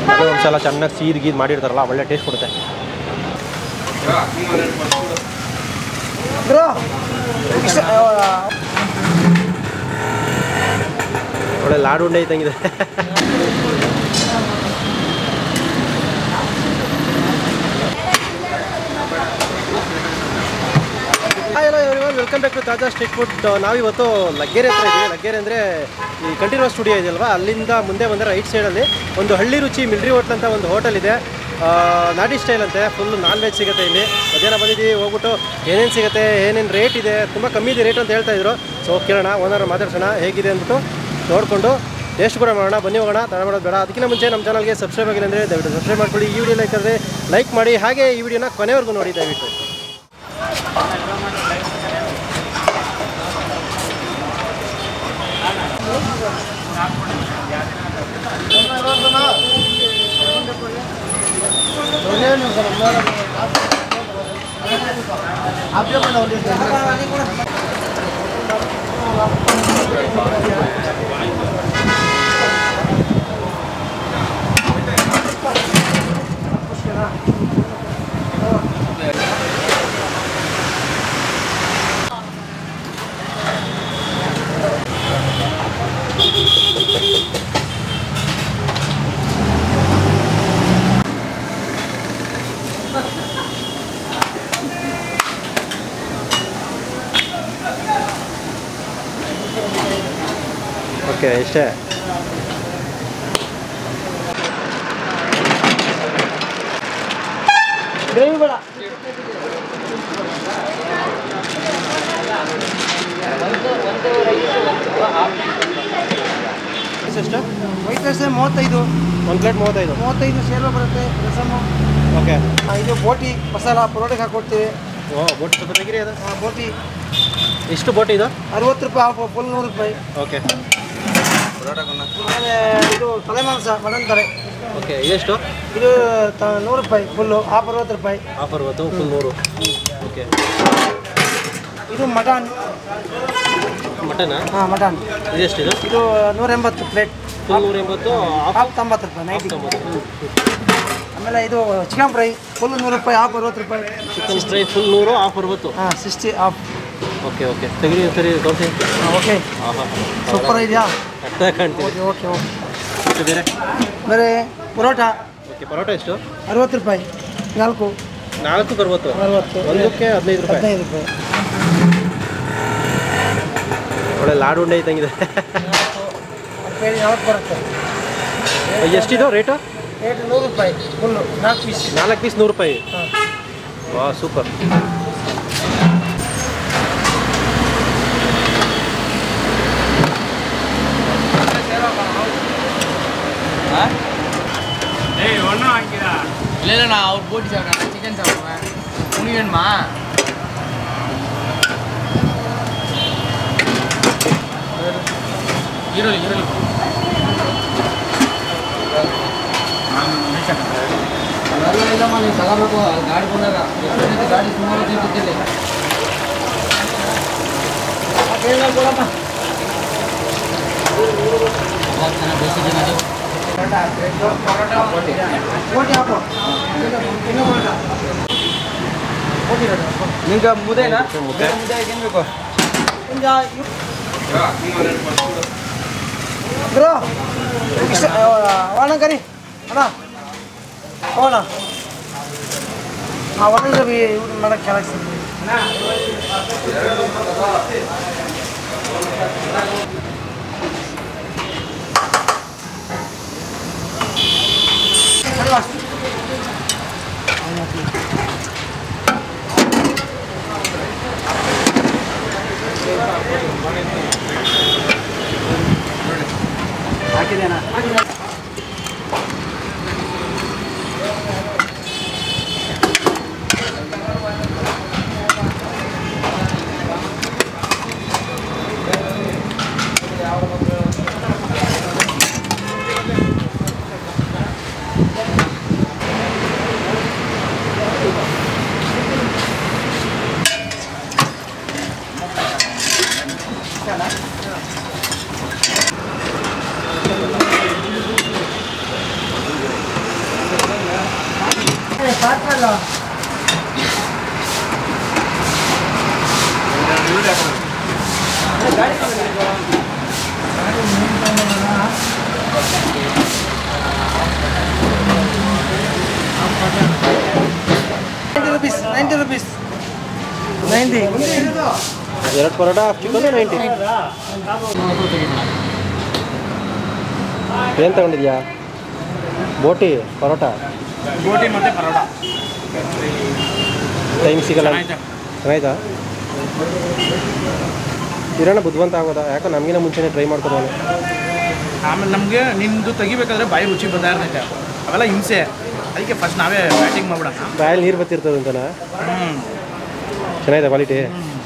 ಅದು ಒಂದ್ಸಲ ಚೆನ್ನಾಗಿ ಸೀದ್ ಗೀದ್ ಮಾಡಿರ್ತಾರಲ್ಲ ಒಳ್ಳೆ ಟೇಸ್ಟ್ ಕೊಡುತ್ತೆ ಬ್ರೋ ಒಳ್ಳೆ ಲಾಡು ಉಂಡೆ ಇದ್ದಂಗಿದೆ hi hello everyone welcome back to Taaza street food ನಾವಿವತ್ತು ಲಗ್ಗೆರೆ ಹತ್ರ ಇದ್ದೀವಿ ಲಗ್ಗೆರೆ ಅಂದರೆ ಈ ಕಂಟಿನ್ಯೂಸ್ ಸ್ಟುಡಿಯೋ ಇದೆಯಲ್ವಾ ಅಲ್ಲಿಂದ ಮುಂದೆ ಬಂದರೆ ರೈಟ್ ಸೈಡಲ್ಲಿ ಒಂದು ಹಳ್ಳಿ ರುಚಿ ಮಿಲ್ಟ್ರಿ ಹೋಟ್ಲ್ ಅಂತ ಒಂದು ಹೋಟೆಲ್ ಇದೆ ಆ, ನಾಟಿ ಸ್ಟೈಲ್ ಅಂತೆ ಫುಲ್ ನಾನ್ ವೆಜ್ ಸಿಗುತ್ತೆ ಇಲ್ಲಿ ಮಧ್ಯಾಹ್ನ ಬಂದಿದ್ದೀವಿ ಹೋಗ್ಬಿಟ್ಟು ಏನೇನು ಸಿಗುತ್ತೆ ಏನೇನು ರೇಟ್ ಇದೆ ತುಂಬ ಕಮ್ಮಿ ಇದೆ ರೇಟ್ ಅಂತ ಹೇಳ್ತಾ ಇದ್ರು ಸೊ ಕೇಳೋಣ ಓನರ್ ಮಾತಾಡ್ಸೋಣ ಹೇಗಿದೆ ಅಂದ್ಬಿಟ್ಟು ನೋಡಿಕೊಂಡು ಟೇಸ್ಟ್ ಕೂಡ ಮಾಡೋಣ ಬನ್ನಿ ಹೋಗೋಣ ತಡ ಮಾಡೋದು ಬೇಡ ಅದಕ್ಕಿಂತ ಮುಂಚೆ ನಮ್ಮ ಚಾನಲ್ಗೆ ಸಬ್ಸ್ಕ್ರೈಬ್ ಆಗಿಲ್ಲ ಅಂದರೆ ದಯವಿಟ್ಟು ಸಬ್ಸ್ಕ್ರೈಬ್ ಮಾಡ್ಕೊಳ್ಳಿ ಈ ವಿಡಿಯೋ ಲೈಕ್ ಆದರೆ ಲೈಕ್ ಮಾಡಿ ಹಾಗೆ ಈ ವಿಡಿಯೋನ ಕೊನೆವರೆಗೂ ನೋಡಿ ದಯವಿಟ್ಟು ಓಕೆ ಇಷ್ಟೇ ಗ್ರೇವಿ ಬೇಡ ಎಷ್ಟು ವೈಟ್ ರೈಸ್ ಮೂವತ್ತೈದು ಒಂದು ಪ್ಲೇಟ್ ಮೂವತ್ತೈದು ಮೂವತ್ತೈದು ಸೇರ್ವ ಬರುತ್ತೆ ರಸಮು ಓಕೆ ಆ, ಇದು ಬೋಟಿ ಮಸಾಲ ಪರೋಟಕ್ಕೆ ಹಾಕ್ಕೊಡ್ತೀವಿ ಓ ಬೋಟಿ ಸ್ವಲ್ಪ ತೆಗಿರಿ ಅದು ಆ, ಬೋಟಿ ಎಷ್ಟು ಬೋಟಿ ಇದು ಅರವತ್ತು ರೂಪಾಯಿ ಹಾಫ್ ಫುಲ್ ನೂರು ರೂಪಾಯಿ ಓಕೆ ಆಮೇಲೆ ಇದು ತಲೆ ಮಾಂಸ ಮಟನ್ ತಲೆ ಓಕೆ ಇದೆಷ್ಟು ಇದು ತ ನೂರು ರೂಪಾಯಿ ಫುಲ್ಲು ಹಾಫ್ ಅರವತ್ತು ರೂಪಾಯಿ ಹಾಫ್ ಅರವತ್ತು ಫುಲ್ ನೂರು ಓಕೆ ಇದು ಮಟನ್ ಮಟನಾ ಹಾಂ ಮಟನ್ ಇದೆಷ್ಟು ಇದು ಇದು ನೂರ ಎಂಬತ್ತು ಪ್ಲೇಟ್ ಫುಲ್ ನೂರ ಎಂಬತ್ತು ಹಾಫ್ ಹಾಫ್ ತೊಂಬತ್ತು ರೂಪಾಯಿ ನೈಂಟಿ ತೊಂಬತ್ತು ಆಮೇಲೆ ಇದು ಚಿಕನ್ ಫ್ರೈ ಫುಲ್ ನೂರು ರೂಪಾಯಿ ಹಾಫ್ ಅರವತ್ತು ರೂಪಾಯಿ ಚಿಕನ್ ಫ್ರೈ ಫುಲ್ ನೂರು ಹಾಫ್ ಅರವತ್ತು ಹಾಂ ಸಿಕ್ಸ್ಟಿ ಹಾಫ್ ಓಕೆ ಓಕೆ ತೆಗಿರಿ ಸರಿ ತೋರಿಸಿ ಓಕೆ ಹಾಂ ಸೂಪರ್ ಇದೆಯಾ ಅರ್ಥ ಕಾಣ್ತೀವಿ ಓಕೆ ಓಕೆ ಓಕೆ ಎಷ್ಟು ಬೇರೆ ಬೇರೆ ಪರೋಟ ಓಕೆ ಪರೋಟ ಎಷ್ಟು ಅರವತ್ತು ರೂಪಾಯಿ ನಾಲ್ಕು ನಾಲ್ಕು ಅರವತ್ತು ಅರವತ್ತು ಒಂದಕ್ಕೆ ಹದಿನೈದು ರೂಪಾಯಿ ಹದಿನೈದು ರೂಪಾಯಿ ಒಳ್ಳೆ ಲಾಡು ಉಂಡೆ ಇದ್ದಂಗಿದೆ ರೂಪಾಯಿ ಯಾವತ್ತು ಬರುತ್ತೆ ಎಷ್ಟಿದು ರೇಟು ರೇಟ್ ನೂರು ರೂಪಾಯಿ ಫುಲ್ಲು ನಾಲ್ಕು ಪೀಸ್ ನಾಲ್ಕು ಪೀಸ್ ನೂರು ರೂಪಾಯಿ ಹಾಂ ವಾ ಸೂಪರ್ இல்லை இல்லை நான் அவர் போட்டி சாப்பிட்றேன் சிக்கன் சாப்பிடுவேன் உனக்கு வேணுமா ಈರುಳ್ಳಿ ಈರುಳ್ಳಿ ಅದೆಲ್ಲ ಇಲ್ಲಮ್ಮ ನೀವು ತಗೋಬೇಕು ಗಾಡಿ ಬಂದಾಗ ಎಷ್ಟು ಗಾಡಿ ಸುಮಾರು ತಿಂತಿದ್ದಿಲ್ಲ ಚೆನ್ನಾಗಿ ಬೇಯಿಸಿದ್ದೀನಿ ಅದು ಬೋಟಿ ಹಾಕು ಇನ್ನೂ ಪರೋಟ ಬೋಟಿ ರೆಡಿ ನಿಮ್ಗೆ ಮುದ್ದೆನಾ ಮುದ್ದೆ. ಮುದ್ದೆ ಏನು ಬೇಕು ಒಂದು ಬ್ರೋ ಇಷ್ಟ ಒಣ ಕರಿ ಅಣ್ಣ ಹೋಣ ಆ ಒಣ ಇವ್ರು ಮಾಡಕ್ಕೆ ಕೆಲಸ ಹಾಕಿದೇನಾ ninety rupees ninety rupees ninety ಎರಡು ಪರೋಟ ಹಾಫ್ ಚಿಕನ್ ನೈಂಟಿ ಏನು ತಗೊಂಡಿದ್ಯಾ ಬೋಟಿ ಪರೋಟ ಬೋಟಿ ಮತ್ತೆ ಪರೋಟ ಟೈಮ್ ಸಿಗಲ್ಲ ಚೆನ್ನಾಗಿದೆ. ಚೆನ್ನಾಯ್ತಾ ಇರೋಣ ಬುದ್ಧಿವಂತ ಆಗೋದಾ ಯಾಕೆ ನಮಗಿನ ಮುಂಚೆನೇ ಟ್ರೈ ಮಾಡ್ಕೊಡೋಣ ಆಮೇಲೆ ನಮಗೆ ನಿಮ್ಮದು ತೆಗಿಬೇಕಾದ್ರೆ ಬಾಯಿ ರುಚಿ ಬರ್ತಾ ಇರ್ತೈತೆ ಅವೆಲ್ಲ ಹಿಂಸೆ ಅದಕ್ಕೆ ಫಸ್ಟ್ ನಾವೇ ಬ್ಯಾಟಿಂಗ್ ಮಾಡ್ಬಿಡೋಣ ಬಾಯಲ್ಲಿ ನೀರು ಬರ್ತಿರ್ತದೆ ಅಂತನಾ ಹ್ಞೂ ಚೆನ್ನಾಗಿದೆ ಕ್ವಾಲಿಟಿ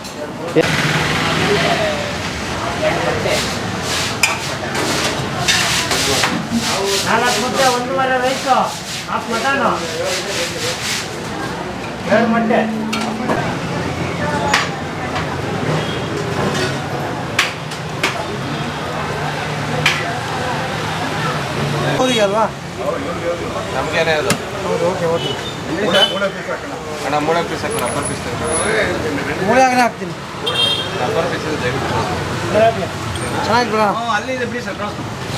ನಾಲ್ಕು ಮುದ್ದೆ ಒಂದೂವರೆ ರೈಸು ಹಾಫ್ ಮಟನು ಎರಡು ಮೊಟ್ಟೆ ಅವ್ರಿಗೆ ಅಲ್ವಾ ನಮಗೇನೆ ಅದು ಹೌದು ಓಕೆ ಓಕೆ ಅಣ್ಣ ಮೂಳೆ ಪೀಸ್ ಹಾಕು ರಬ್ಬರ್ ಪೀಸ್ ಮೂಳೆ ಆಗನೆ ಹಾಕ್ತೀನಿ ರಬ್ಬರ್ ಪೀಸ್ ಇದೆ ದಯವಿಟ್ಟು ಚೆನ್ನಾಗಿ ಬಿಡ ಹ್ಞೂ ಅಲ್ಲಿ ಇದೆ ಪ್ಲೀಸ್ ಅಡ್ರೆಸ್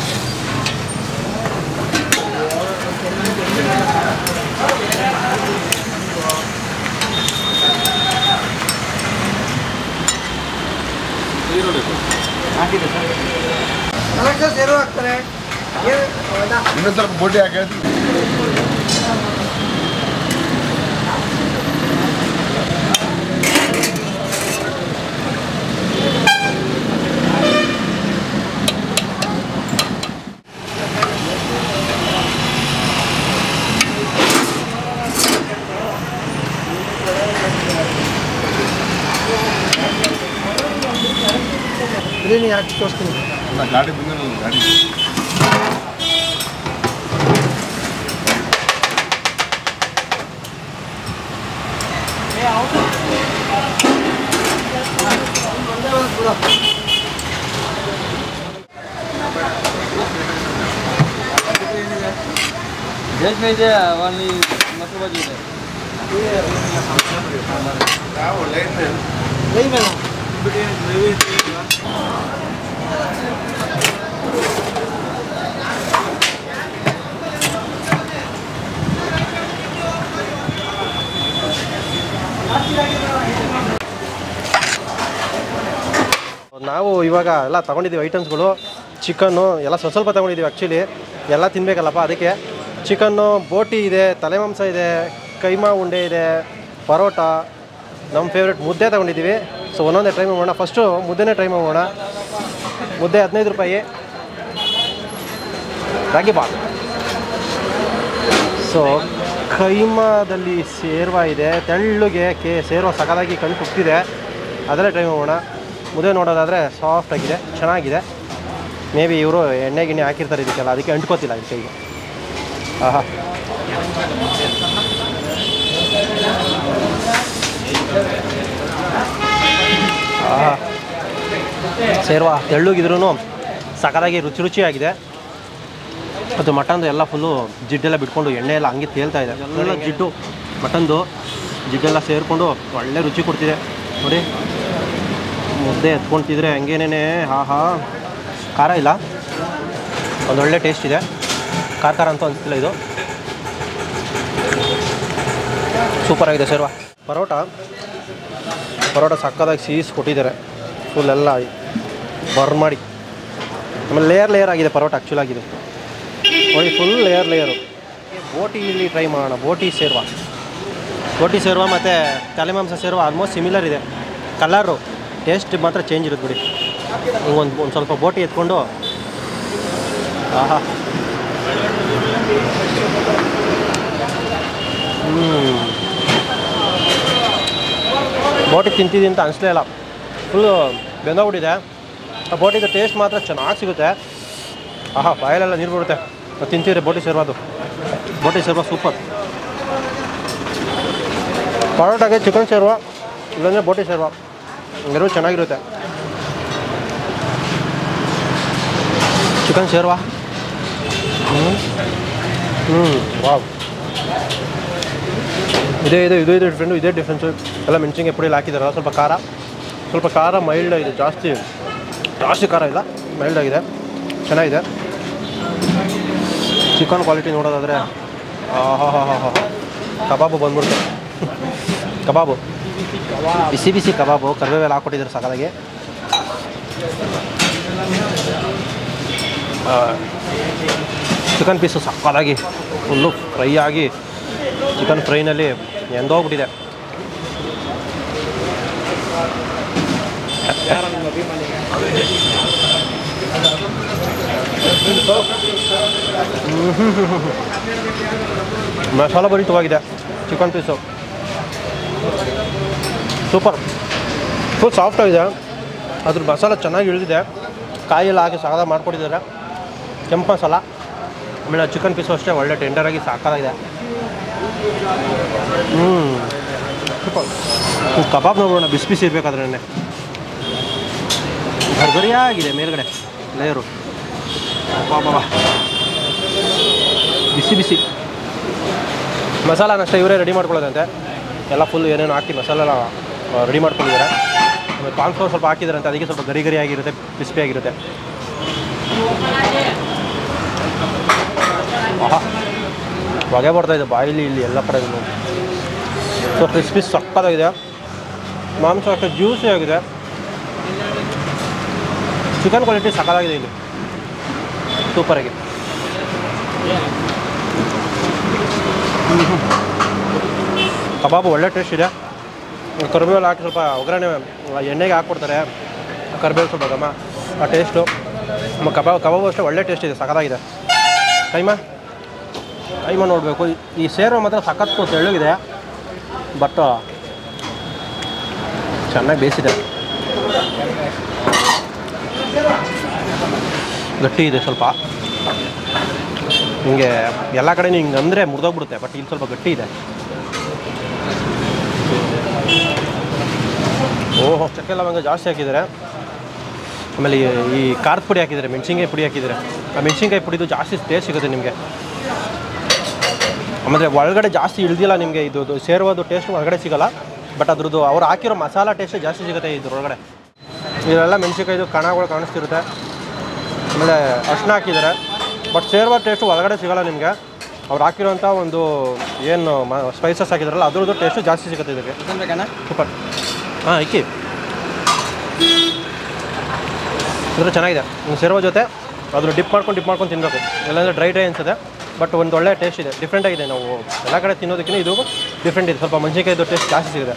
ನಾಲ್ಕು ಜನ ಸೇರು ಹಾಕ್ತಾರೆ ಏನು ಹೌದಾ ಇನ್ನೊಂದು ಸ್ವಲ್ಪ ಬೋಟಿ ಹಾಕಿ ಬಿರಿಯಾನಿ ಹಾಕಿ ತೋರಿಸ್ತೀನಿ ಗಾಡಿ ಬಂದು ಗಾಡಿ ರೇಷ್ಮೆ ಇದೆ ಅಲ್ಲಿ ಮೊಸರು ಬಜ್ಜಿ ಇದೆ ಲೈ ಮೇಲೆ ನಾವು ಇವಾಗ ಎಲ್ಲ ತೊಗೊಂಡಿದ್ದೀವಿ ಐಟಮ್ಸ್ಗಳು ಚಿಕನ್ನು ಎಲ್ಲ ಸ್ವಲ್ಪ ಸ್ವಲ್ಪ ತೊಗೊಂಡಿದ್ದೀವಿ ಆ್ಯಕ್ಚುಲಿ ಎಲ್ಲ ತಿನ್ನಬೇಕಲ್ಲಪ್ಪ ಅದಕ್ಕೆ ಚಿಕನ್ನು ಬೋಟಿ ಇದೆ ತಲೆ ಮಾಂಸ ಇದೆ ಕೈಮಾ ಉಂಡೆ ಇದೆ ಪರೋಟ ನಮ್ಮ ಫೇವ್ರೆಟ್ ಮುದ್ದೆ ತೊಗೊಂಡಿದ್ದೀವಿ ಸೊ ಒಂದೊಂದೇ ಟ್ರೈ ಮಾಡೋಣ ಫಸ್ಟು ಮುದ್ದೆನೇ ಟ್ರೈ ಮಾಡೋಣ ಮುದ್ದೆ ಹದಿನೈದು ರೂಪಾಯಿ ರಾಗಿ ಬಾತ್ ಸೊ ಕೈಮಾದಲ್ಲಿ ಸೇರ್ವ ಇದೆ ತೆಳ್ಳುಗೆ ಕೆ ಸೇರ್ವ ಸಕಲಾಗಿ ಕಣ್ಣು ಕುಗ್ತಿದೆ ಅದರಲ್ಲೇ ಟ್ರೈ ಮಾಡೋಣ ಮುದ್ದೆ ನೋಡೋದಾದರೆ ಸಾಫ್ಟ್ ಆಗಿದೆ ಚೆನ್ನಾಗಿದೆ ಮೇ ಬಿ ಇವರು ಎಣ್ಣೆ ಗಿಣ್ಣೆ ಹಾಕಿರ್ತಾರೆ ಇದಕ್ಕೆಲ್ಲ ಅದಕ್ಕೆ ಅಂಟ್ಕೋತಿಲ್ಲ ಈ ಕೈಗೆ ಆಹಾ ಆಹಾ ಸೇರ್ವಾ ತೆಳ್ಳುಗಿದ್ರೂ ಸಕಲಾಗಿ ರುಚಿ ರುಚಿಯಾಗಿದೆ ಮತ್ತು ಮಟನ್ದು ಎಲ್ಲ ಫುಲ್ಲು ಜಿಡ್ಡೆಲ್ಲ ಬಿಟ್ಕೊಂಡು ಎಣ್ಣೆ ಎಲ್ಲ ಹಂಗೆ ತೇಲ್ತಾ ಇದೆ ಎಲ್ಲ ಜಿಡ್ಡು ಮಟನ್ದು ಜಿಡ್ಡೆಲ್ಲ ಸೇರಿಕೊಂಡು ಒಳ್ಳೆ ರುಚಿ ಕೊಡ್ತಿದೆ ನೋಡಿ ಮುದ್ದೆ ಎತ್ಕೊಳ್ತಿದ್ರೆ ಹಂಗೇನೇ ಹಾ ಹಾ ಖಾರ ಇಲ್ಲ ಒಂದೊಳ್ಳೆ ಟೇಸ್ಟ್ ಇದೆ ಖಾರ ಖಾರ ಅಂತೂ ಅನಿಸ್ತಿಲ್ಲ ಇದು ಸೂಪರ್ ಆಗಿದೆ ಸರ್ವ ಪರೋಟ ಪರೋಟ ಸಕ್ಕದಾಗಿ ಸೀಸ್ ಕೊಟ್ಟಿದ್ದಾರೆ ಫುಲ್ ಎಲ್ಲ ಬರ್ನ್ ಮಾಡಿ ಆಮೇಲೆ ಲೇಯರ್ ಲೇಯರ್ ಆಗಿದೆ ಪರೋಟ ಆ್ಯಕ್ಚುಲ್ ಆಗಿದೆ ನೋಡಿ ಫುಲ್ ಲೇಯರ್ ಲೇಯರು ಬೋಟಿ ಇಲ್ಲಿ ಟ್ರೈ ಮಾಡೋಣ ಬೋಟಿ ಸೇರ್ವ ಬೋಟಿ ಸೇರ್ವ ಮತ್ತು ತಲೆ ಮಾಂಸ ಸೇರ್ವ ಆಲ್ಮೋಸ್ಟ್ ಸಿಮಿಲರ್ ಇದೆ ಕಲರು ಟೇಸ್ಟ್ ಮಾತ್ರ ಚೇಂಜ್ ಇರುತ್ತೆ ಬಿಡಿ ಹಿಂಗೊಂದು ಒಂದು ಸ್ವಲ್ಪ ಬೋಟಿ ಎತ್ಕೊಂಡು ಆಹಾ ಹ್ಞೂ ಬೋಟಿ ತಿಂತಿದ್ದೀನಿ ಅಂತ ಅನಿಸ್ಲೇ ಇಲ್ಲ ಫುಲ್ಲು ಬೆಂದೋಗ್ಬಿಟ್ಟಿದೆ ಆ ಬೋಟಿದು ಟೇಸ್ಟ್ ಮಾತ್ರ ಚೆನ್ನಾಗಿ ಸಿಗುತ್ತೆ ಆಹಾ ಬಾಯಲ್ಲೆಲ್ಲ ನೀರು ಬರುತ್ತೆ ಅದು ತಿಂತೀರಿ ಬೋಟಿ ಸೇರ್ವಾದು ಬೋಟಿ ಸೇರ್ವ ಸೂಪರ್ ಪರೋಟಾಗೆ ಚಿಕನ್ ಸೇರ್ವ ಇಲ್ಲಾಂದರೆ ಬೋಟಿ ಸೇರ್ವ ಎರಡು ಚೆನ್ನಾಗಿರುತ್ತೆ ಚಿಕನ್ ಸೇರ್ವ ಹ್ಞೂ ಹ್ಞೂ ವಾವ್ ಇದೇ ಇದೆ ಇದು ಇದೆ ಡಿಫ್ರೆಂಟು ಇದೇ ಡಿಫ್ರೆನ್ಸು ಎಲ್ಲ ಮೆಣಸಿನ್ಕಾಯಿ ಪುಡಿಯಲ್ಲಿ ಹಾಕಿದಾರಲ್ಲ ಸ್ವಲ್ಪ ಖಾರ ಸ್ವಲ್ಪ ಖಾರ ಮೈಲ್ಡ್ ಆಗಿದೆ ಜಾಸ್ತಿ ಜಾಸ್ತಿ ಖಾರ ಇಲ್ಲ ಮೈಲ್ಡ್ ಆಗಿದೆ ಚೆನ್ನಾಗಿದೆ ಚಿಕನ್ ಕ್ವಾಲಿಟಿ ನೋಡೋದಾದರೆ ಹಾ ಹಾ ಹಾ ಹಾ ಕಬಾಬು ಬಂದ್ಬಿಡ್ತು ಕಬಾಬು ಬಿಸಿ ಬಿಸಿ ಕಬಾಬು ಕರಿಬೇವೆಲ್ಲ ಹಾಕ್ಕೊಟ್ಟಿದ್ದಾರೆ ಸಕಾಲಾಗಿ ಚಿಕನ್ ಪೀಸು ಸಕ್ಕತ್ತಾಗಿ ಫುಲ್ಲು ಫ್ರೈ ಆಗಿ ಚಿಕನ್ ಫ್ರೈನಲ್ಲಿ ಎಂದೋಗ್ಬಿಟ್ಟಿದೆ ಮಸಾಲ ಭರಿತವಾಗಿದೆ chicken piece super full soft ಆಗಿದೆ ಅದ್ರ ಮಸಾಲ ಚೆನ್ನಾಗಿ ಇಳಿದಿದೆ ಕಾಯೆಲ್ಲ ಹಾಕಿ ಸಾಗದ ಮಾಡ್ಕೊಟ್ಟಿದ್ದಾರೆ ಕೆಂಪು ಮಸಾಲ ಆಮೇಲೆ ಚಿಕನ್ ಪೀಸು ಅಷ್ಟೇ ಒಳ್ಳೆ ಟೆಂಡರಾಗಿ ಸಾಕಾಗಿದೆ ಹ್ಞೂ ಸೂಪರ್ ಕಬಾಬ್ ನೋಡೋಣ ಬಿಸಿ ಬಿಸಿ ಇರಬೇಕಾದ್ರೆ ನೆನ್ನೆ ಭರ್ಗರಿಯಾಗಿದೆ ಮೇಲ್ಗಡೆ ಲೇಯರು ಬಾಬಾ ಬಿಸಿ ಬಿಸಿ ಮಸಾಲಾನ ಅಷ್ಟೇ ಇವರೇ ರೆಡಿ ಮಾಡ್ಕೊಳ್ಳೋದಂತೆ ಎಲ್ಲ ಫುಲ್ ಏನೇನು ಹಾಕಿ ಮಸಾಲ ಎಲ್ಲ ರೆಡಿ ಮಾಡ್ಕೊಂಡಿದ್ದಾರೆ ಆಮೇಲೆ ಕಾರ್ನ್ಫ್ಲೋರ್ ಸ್ವಲ್ಪ ಹಾಕಿದಾರಂತೆ ಅದಕ್ಕೆ ಸ್ವಲ್ಪ ಗರಿ ಗರಿ ಆಗಿರುತ್ತೆ ಕ್ರಿಸ್ಪಿ ಆಗಿರುತ್ತೆ ಆಹಾ ಹೊಗೆ ಬರ್ತಾ ಇದೆ ಬಾಯಿಲಿ ಇಲ್ಲಿ ಎಲ್ಲ ಕಡೆ ಸೊ ಕ್ರಿಸ್ಪಿ ಸಕ್ಕತ್ತಾಗಿದೆ ಮಾಂಸ ಅಷ್ಟೇ ಜ್ಯೂಸಿ ಆಗಿದೆ ಚಿಕನ್ ಕ್ವಾಲಿಟಿ ಸಕ್ಕತ್ತಾಗಿದೆ ಇಲ್ಲಿ ಸೂಪರಾಗಿ ಕಬಾಬು ಒಳ್ಳೆ ಟೇಸ್ಟ್ ಇದೆ ಕರಿಬೇವು ಹಾಕಿ ಸ್ವಲ್ಪ ಒಗ್ಗರಣೆ ಎಣ್ಣೆಗೆ ಹಾಕ್ಕೊಡ್ತಾರೆ ಕರಿಬೇವು ಸ್ವಲ್ಪ ಘಮ ಆ ಟೇಸ್ಟು ನಮ್ಮ ಕಬಾಬ್ ಕಬಾಬು ಅಷ್ಟೇ ಒಳ್ಳೆ ಟೇಸ್ಟ್ ಇದೆ ಸಖತ್ತಾಗಿದೆ ಕೈಮ ಕೈಮ ನೋಡಬೇಕು ಈ ಸೇರು ಮಾತ್ರ ಸಖತ್ತು ತೆಳ್ಳಗಿದೆ ಬಟ್ ಚೆನ್ನಾಗಿ ಬೇಯಿಸಿದೆ ಗಟ್ಟಿ ಇದೆ ಸ್ವಲ್ಪ ಹಿಂಗೆ ಎಲ್ಲ ಕಡೆ ಹಿಂಗೆ ಅಂದರೆ ಮುರಿದೋಗ್ಬಿಡುತ್ತೆ ಬಟ್ ಇಲ್ಲಿ ಸ್ವಲ್ಪ ಗಟ್ಟಿ ಇದೆ ಓಹೋ ಚಕ್ಕೆ ಲವಂಗ ಜಾಸ್ತಿ ಹಾಕಿದ್ದಾರೆ ಆಮೇಲೆ ಈ- ಈ ಖಾರದ ಪುಡಿ ಹಾಕಿದ್ದಾರೆ ಮೆಣಸಿನ್ಕಾಯಿ ಪುಡಿ ಹಾಕಿದ್ದಾರೆ ಆ ಮೆಣಸಿನ್ಕಾಯಿ ಪುಡಿದು ಜಾಸ್ತಿ ಟೇಸ್ಟ್ ಸಿಗುತ್ತೆ ನಿಮಗೆ ಆಮೇಲೆ ಒಳಗಡೆ ಜಾಸ್ತಿ ಇಳ್ದಿಲ್ಲ ನಿಮಗೆ ಇದು ಇದು ಸೇರುವುದು ಟೇಸ್ಟ್ ಒಳಗಡೆ ಸಿಗಲ್ಲ ಬಟ್ ಅದ್ರದ್ದು ಅವ್ರು ಹಾಕಿರೋ ಮಸಾಲ ಟೇಸ್ಟ್ ಜಾಸ್ತಿ ಸಿಗುತ್ತೆ ಇದ್ರೊಳಗಡೆ ಇದೆಲ್ಲ ಮೆಣಸಿನ್ಕಾಯಿದು ಕಣಗಳು ಕಾಣಿಸ್ತಿರುತ್ತೆ ಆಮೇಲೆ ಅರ್ಶಿನ ಹಾಕಿದ್ದಾರೆ ಬಟ್ ಸೇರುವ ಟೇಸ್ಟು ಒಳಗಡೆ ಸಿಗಲ್ಲ ನಿಮಗೆ ಅವ್ರು ಹಾಕಿರೋಂಥ ಒಂದು ಏನು ಸ್ಪೈಸಸ್ ಹಾಕಿದಾರಲ್ಲ ಅದ್ರದ್ದು ಟೇಸ್ಟು ಜಾಸ್ತಿ ಸಿಗುತ್ತೆ ಇದಕ್ಕೆ ಬೇಕಣ್ಣ ಸೂಪರ್ ಹಾಂ ಇಕ್ಕಿ ಇದ್ರೆ ಚೆನ್ನಾಗಿದೆ ನೀವು ಸೇರುವ ಜೊತೆ ಅದ್ರ ಡಿಪ್ ಮಾಡ್ಕೊಂಡು ಡಿಪ್ ಮಾಡ್ಕೊಂಡು ತಿನ್ನಬೇಕು ಇಲ್ಲಾಂದರೆ ಡ್ರೈ ಡ್ರೈ ಅನ್ಸುತ್ತೆ ಬಟ್ ಒಂದು ಒಳ್ಳೆ ಟೇಸ್ಟ್ ಇದೆ ಡಿಫ್ರೆಂಟ್ ಆಗಿದೆ ನಾವು ಎಲ್ಲ ಕಡೆ ತಿನ್ನೋದಕ್ಕಿಂತ ಇದು ಡಿಫ್ರೆಂಟ್ ಇದೆ ಸ್ವಲ್ಪ ಮೆಣಸಿನ್ಕಾಯಿದು ಟೇಸ್ಟ್ ಜಾಸ್ತಿ ಸಿಗುತ್ತೆ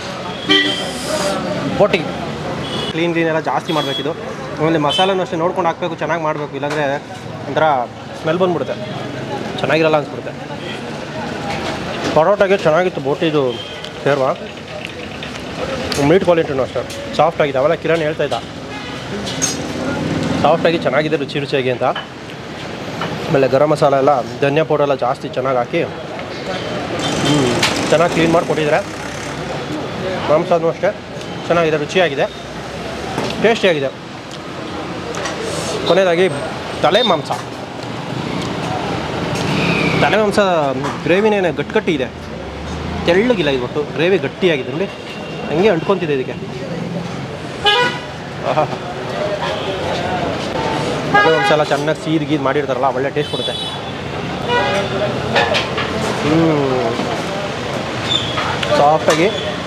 ಬೋಟಿ ಕ್ಲೀನ್ ಕ್ಲೀನ್ ಎಲ್ಲ ಜಾಸ್ತಿ ಮಾಡಬೇಕಿದು ಆಮೇಲೆ ಮಸಾಲೆನೂ ಅಷ್ಟೇ ನೋಡ್ಕೊಂಡು ಹಾಕಬೇಕು ಚೆನ್ನಾಗಿ ಮಾಡಬೇಕು ಇಲ್ಲಾಂದರೆ ಒಂಥರ ಸ್ಮೆಲ್ ಬಂದ್ಬಿಡುತ್ತೆ ಚೆನ್ನಾಗಿರಲ್ಲ ಅನ್ಸ್ಬಿಡುತ್ತೆ ಪರೋಟಾಗೆ ಚೆನ್ನಾಗಿತ್ತು ಬೋಟಿದು ಸೇರ್ವ ಮೀಟ್ ಕ್ವಾಲಿಟಿನೂ ಅಷ್ಟೇ ಸಾಫ್ಟ್ ಆಗಿದೆ ಅವೆಲ್ಲ ಕಿರಣ್ ಹೇಳ್ತಾ ಇದ್ದ ಸಾಫ್ಟಾಗಿ ಚೆನ್ನಾಗಿದೆ ರುಚಿ ರುಚಿಯಾಗಿ ಅಂತ ಆಮೇಲೆ ಗರಂ ಮಸಾಲ ಎಲ್ಲ ಧನಿಯಾ ಪೌಡರ್ ಎಲ್ಲ ಜಾಸ್ತಿ ಚೆನ್ನಾಗಿ ಹಾಕಿ ಹ್ಞೂ ಚೆನ್ನಾಗಿ ಕ್ಲೀನ್ ಮಾಡಿ ಕೊಟ್ಟಿದ್ದಾರೆ ಮಾಂಸನೂ ಅಷ್ಟೇ ಚೆನ್ನಾಗಿದೆ ರುಚಿಯಾಗಿದೆ ಟೇಸ್ಟಿಯಾಗಿದೆ ಕೊನೆಯದಾಗಿ ತಲೆ ಮಾಂಸ ತಲೆ ಮಾಂಸ ಗ್ರೇವಿನೇನೆ ಗಟ್ಟಿ ಇದೆ ತೆಳ್ಳಗಿಲ್ಲ ಇವತ್ತು ಗ್ರೇವಿ ಗಟ್ಟಿಯಾಗಿದೆ ನೋಡಿ ಹಂಗೆ ಅಂಟ್ಕೊತಿದೆ ಇದಕ್ಕೆ ಆಹಾ ತಲೆ ಮಾಂಸ ಎಲ್ಲ ಚೆನ್ನಾಗಿ ಸೀದ್ ಗೀದ್ ಮಾಡಿರ್ತಾರಲ್ಲ ಒಳ್ಳೆ ಟೇಸ್ಟ್ ಕೊಡುತ್ತೆ ಹ್ಞೂ ಸಾಫ್ಟಾಗಿ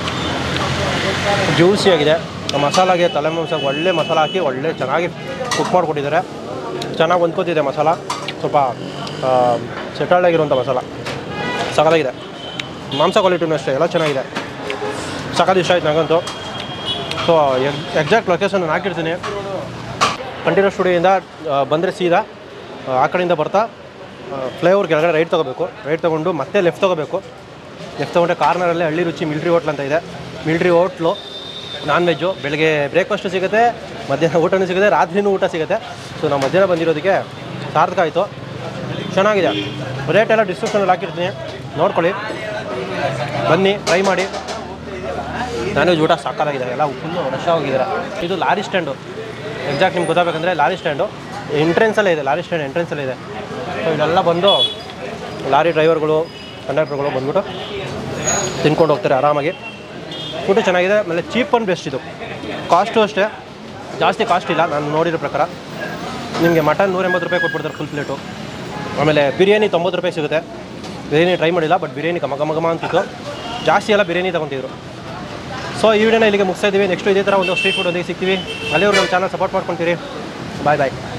ಜ್ಯೂಸಿ ಆಗಿದೆ ಆ ಮಸಾಲಾಗೆ ತಲೆ ಮಾಂಸಕ್ಕೆ ಒಳ್ಳೆ ಮಸಾಲ ಹಾಕಿ ಒಳ್ಳೆ ಚೆನ್ನಾಗಿ ಕುಕ್ ಮಾಡಿಕೊಟ್ಟಿದ್ದಾರೆ ಚೆನ್ನಾಗಿ ಹೊಂದ್ಕೋತಿದೆ ಮಸಾಲ ಸ್ವಲ್ಪ ಸೆಟಲ್ಡ್ ಆಗಿರುವಂಥ ಮಸಾಲ ಸಕಲಾಗಿದೆ ಮಾಂಸ ಕ್ವಾಲಿಟಿನೂ ಅಷ್ಟೇ ಎಲ್ಲ ಚೆನ್ನಾಗಿದೆ ಸಖತ್ ಇಷ್ಟ ಆಯ್ತು ನನಗಂತೂ ಸೊ ಎಕ್ಸಾಕ್ಟ್ ಲೊಕೇಶನ್ ನಾನು ಹಾಕಿರ್ತೀನಿ ಕಂಟಿನ್ಯೂ ಸ್ಟುಡಿಯೋಯಿಂದ ಬಂದರೆ ಸೀದಾ ಆ, ಆ ಕಡೆಯಿಂದ ಬರ್ತಾ ಫ್ಲೈಓವರ್ ಕೆಳಗಡೆ ರೈಟ್ ತೊಗೋಬೇಕು ರೈಟ್ ತೊಗೊಂಡು ಮತ್ತೆ ಲೆಫ್ಟ್ ತೊಗೋಬೇಕು ಲೆಫ್ಟ್ ತೊಗೊಂಡ್ರೆ ಕಾರ್ನರಲ್ಲೇ ಹಳ್ಳಿ ರುಚಿ ಮಿಲ್ಟ್ರಿ ಹೋಟ್ಲ್ ಅಂತ ಇದೆ ಮಿಲ್ಟ್ರಿ ಹೋಟ್ಲು ನಾನ್ ವೆಜ್ಜು ಬೆಳಗ್ಗೆ ಬ್ರೇಕ್ಫಾಸ್ಟು ಸಿಗುತ್ತೆ ಮಧ್ಯಾಹ್ನ ಊಟನೂ ಸಿಗುತ್ತೆ ರಾತ್ರಿನೂ ಊಟ ಸಿಗುತ್ತೆ ಸೊ ನಾವು ಮಧ್ಯಾಹ್ನ ಬಂದಿರೋದಕ್ಕೆ ಸಾರ್ಥಕ ಆಯಿತು ಚೆನ್ನಾಗಿದೆ ರೇಟ್ ಎಲ್ಲ ಡಿಸ್ಕ್ರಿಪ್ಷನಲ್ಲಿ ಹಾಕಿರ್ತೀನಿ ನೋಡ್ಕೊಳ್ಳಿ ಬನ್ನಿ ಟ್ರೈ ಮಾಡಿ ನಾನ್ ವೆಜ್ ಊಟ ಸಾಕಾಗಿದೆ ಎಲ್ಲ ಫುಲ್ಲು ರಶ್ ಹೋಗಿದ್ದಾರೆ ಇದು ಲಾರಿ ಸ್ಟ್ಯಾಂಡು ಎಕ್ಸಾಕ್ಟ್ ನಿಮ್ಗೆ ಗೊತ್ತಾಗಬೇಕಂದ್ರೆ ಲಾರಿ ಸ್ಟ್ಯಾಂಡು ಎಂಟ್ರೆನ್ಸಲ್ಲೇ ಇದೆ ಲಾರಿ ಸ್ಟ್ಯಾಂಡ್ ಎಂಟ್ರೆನ್ಸಲ್ಲೇ ಇದೆ ಸೊ ಇಲ್ಲೆಲ್ಲ ಬಂದು ಲಾರಿ ಡ್ರೈವರ್ಗಳು ಕಂಡಕ್ಟರ್ಗಳು ಬಂದ್ಬಿಟ್ಟು ತಿನ್ಕೊಂಡು ಹೋಗ್ತಾರೆ ಆರಾಮಾಗಿ ಫುಡ್ಡು ಚೆನ್ನಾಗಿದೆ ಆಮೇಲೆ ಚೀಪ್ ಆ್ಯಂಡ್ ಬೆಸ್ಟ್ ಇದು ಕಾಸ್ಟು ಅಷ್ಟೇ ಜಾಸ್ತಿ ಕಾಸ್ಟ್ ಇಲ್ಲ ನಾನು ನೋಡಿರೋ ಪ್ರಕಾರ ನಿಮಗೆ ಮಟನ್ ನೂರ ಎಂಬತ್ತು ರೂಪಾಯಿ ಕೊಟ್ಬಿಡ್ತಾರೆ ಫುಲ್ ಪ್ಲೇಟು ಆಮೇಲೆ ಬಿರಿಯಾನಿ ತೊಂಬತ್ತು ರೂಪಾಯಿ ಸಿಗುತ್ತೆ ಬಿರಿಯಾನಿ ಟ್ರೈ ಮಾಡಿಲ್ಲ ಬಟ್ ಬಿರಿಯಾನಿ ಘಮ ಘಮ ಘಮ ಅಂತಿತ್ತು ಜಾಸ್ತಿ ಎಲ್ಲ ಬಿರಿಯಾನಿ ತೊಗೊತಿದ್ರು ಸೊ ಈ ವಿಡಿಯೋನ ಇಲ್ಲಿಗೆ ಮುಗಿಸ್ತಾ ಇದ್ದೀವಿ ನೆಕ್ಸ್ಟ್ ಇದೇ ಥರ ಒಂದು ಸ್ಟ್ರೀಟ್ ಫುಡ್ ಒಂದಿಗೆ ಸಿಗ್ತೀವಿ ಅಲ್ಲಿವ್ರು ನಮ್ಮ ಚಾನಲ್ ಸಪೋರ್ಟ್ ಮಾಡ್ಕೊತೀರಿ ಬಾಯ್ ಬಾಯ್